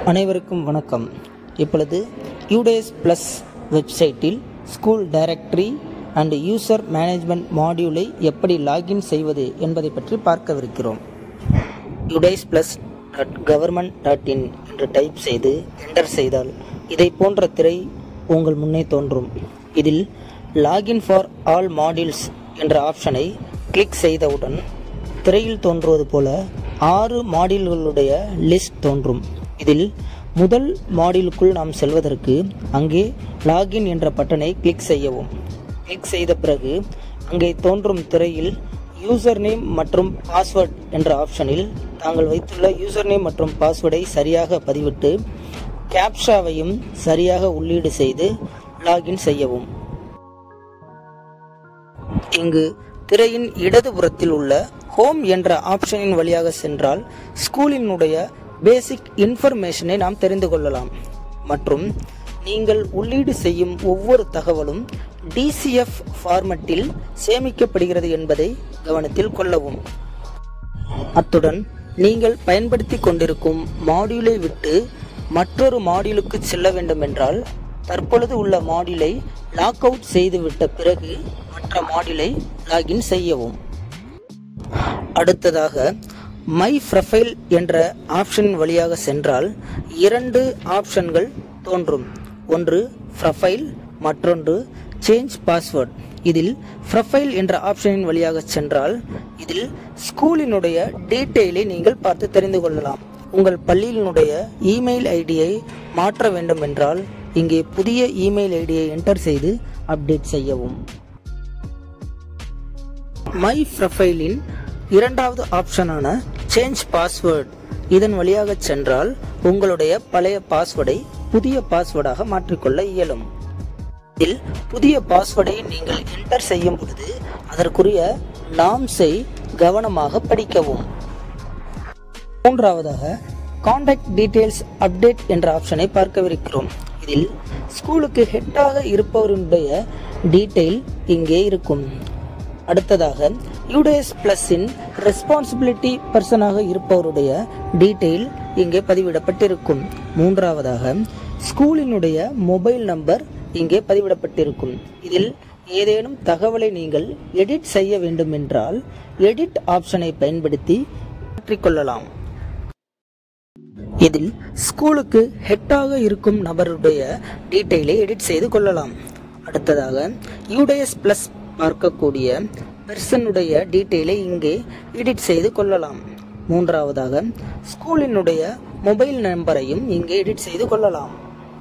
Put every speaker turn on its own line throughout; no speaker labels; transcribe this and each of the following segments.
அனைவருக்கும் வணக்கம் இப்பொழுது யூடேஸ் ப்ளஸ் வெப்சைட்டில் school directory and user management மாடியூலை எப்படி லாகின் செய்வது என்பதை பற்றி பார்க்கவிருக்கிறோம் UDISE plus dot government dot in என்று டைப் செய்து என்டர் செய்தால் இதை போன்ற திரை உங்கள் முன்னே தோன்றும் இதில் லாகின் ஃபார் ஆல் மாடியூல்ஸ் என்ற ஆப்ஷனை கிளிக் செய்தவுடன் திரையில் தோன்றுவது போல ஆறு மாடியூல்களுடைய லிஸ்ட் தோன்றும் இதில் முதல் மாடியூலுக்குள் நாம் செல்வதற்கு அங்கே லாகின் என்ற பட்டனை கிளிக் செய்யவும் கிளிக் செய்த பிறகு அங்கே தோன்றும் திரையில் யூசர் நேம் மற்றும் பாஸ்வேர்ட் என்ற ஆப்ஷனில் தாங்கள் வைத்துள்ள யூசர் நேம் மற்றும் பாஸ்வேர்டை சரியாக பதிவிட்டு கேப்ஷாவையும் சரியாக உள்ளீடு செய்து லாகின் செய்யவும் இங்கு திரையின் இடதுபுறத்தில் உள்ள ஹோம் என்ற ஆப்ஷனின் வழியாக சென்றால் ஸ்கூலினுடைய பேசிக் இன்ஃபர்மேஷனை நாம் தெரிந்து கொள்ளலாம் மற்றும் நீங்கள் உள்ளீடு செய்யும் ஒவ்வொரு தகவலும் டிசிஎஃப் ஃபார்மட்டில் சேமிக்கப்படுகிறது என்பதை கவனத்தில் கொள்ளவும் அத்துடன் நீங்கள் பயன்படுத்தி கொண்டிருக்கும் மாடியூலை விட்டு மற்றொரு மாடியூலுக்கு செல்ல வேண்டும் என்றால் தற்பொழுது உள்ள மாடியூலை லாக் அவுட் செய்துவிட்ட பிறகு மற்ற மாடியூலை லாகின் செய்யவும் அடுத்ததாக மை ப்ரொஃபைல் என்ற ஆப்ஷன் வழியாக சென்றால் இரண்டு ஆப்ஷன்கள் தோன்றும் ஒன்று ப்ரொஃபைல் மற்றொன்று சேஞ்ச் பாஸ்வேர்ட் இதில் ப்ரொஃபைல் என்ற ஆப்ஷனின் வழியாக சென்றால் இதில் ஸ்கூலினுடைய டீட்டெயிலை நீங்கள் பார்த்து தெரிந்து கொள்ளலாம் உங்கள் பள்ளியினுடைய இமெயில் ஐடியை மாற்ற வேண்டும் என்றால் இங்கே புதிய இமெயில் ஐடியை என்டர் செய்து அப்டேட் செய்யவும் மை ப்ரொஃபைலின் இரண்டாவது ஆப்ஷனான சேஞ்ச் பாஸ்வேர்ட் இதன் வழியாக சென்றால் உங்களுடைய பழைய பாஸ்வேர்டை புதிய பாஸ்வேர்டாக மாற்றிக்கொள்ள இயலும் இதில் புதிய பாஸ்வேர்டை நீங்கள் என்டர் செய்யும் பொழுது அதற்குரிய நாம்ஸை கவனமாக படிக்கவும் மூன்றாவதாக காண்டாக்ட் டீடைல்ஸ் அப்டேட் என்ற ஆப்ஷனை பார்க்கவிருக்கிறோம் இதில் ஸ்கூலுக்கு ஹெட்டாக இருப்பவருடைய டீட்டெயில் இங்கே இருக்கும் அடுத்ததாக யூடிஎஸ் பிளஸின் ரெஸ்பான்சிபிலிட்டி பர்சனாக இருப்பவருடைய டீட்டெயில் இங்கே பதிவிடப்பட்டிருக்கும் மூன்றாவதாக ஸ்கூலினுடைய மொபைல் நம்பர் இங்கே பதிவிடப்பட்டிருக்கும் இதில் ஏதேனும் தகவலை நீங்கள் எடிட் செய்ய வேண்டும் என்றால் எடிட் ஆப்ஷனை பயன்படுத்தி மாற்றிக்கொள்ளலாம் இதில் ஸ்கூலுக்கு ஹெட்டாக இருக்கும் நபருடைய டீட்டெயிலை எடிட் செய்து கொள்ளலாம் அடுத்ததாக யூடிஎஸ் பிளஸ் பார்க்கக்கூடிய பெர்சனுடைய டீட்டெயிலை இங்கே எடிட் செய்து கொள்ளலாம் மூன்றாவதாக ஸ்கூலினுடைய மொபைல் நம்பரையும் இங்கே எடிட் செய்து கொள்ளலாம்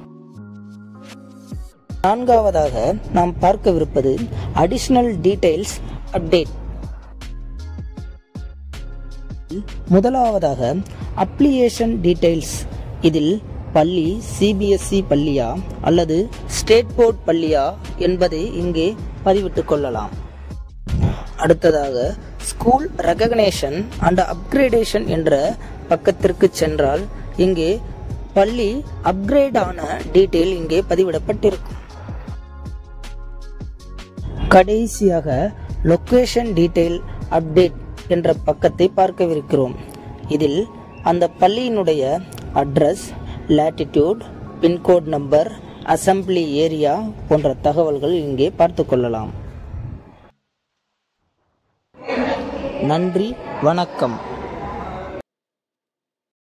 நான்காவதாக நாம் பார்க்கவிருப்பது அடிஷனல் டீடைல்ஸ் அப்டேட் முதலாவதாக அப்ளிகேஷன் டீடைல்ஸ் இதில் பள்ளி சிபிஎஸ்இ பள்ளியா அல்லது ஸ்டேட் போர்ட் பள்ளியா என்பதை இங்கே பதிவிட்டுக் கொள்ளலாம் அடுத்ததாக ஸ்கூல் ரெகக்னேஷன் அண்ட் அப்கிரேடேஷன் என்ற பக்கத்திற்கு சென்றால் இங்கே பள்ளி அப்கிரேட் ஆன டீட்டெயில் இங்கே பதிவிடப்பட்டிருக்கும் கடைசியாக லொக்கேஷன் டீட்டெயில் அப்டேட் என்ற பக்கத்தை பார்க்கவிருக்கிறோம் இதில் அந்த பள்ளியினுடைய address latitude pincode number assembly area போன்ற தகவல்கள் இங்கே பார்த்து கொள்ளலாம் நன்றி வணக்கம்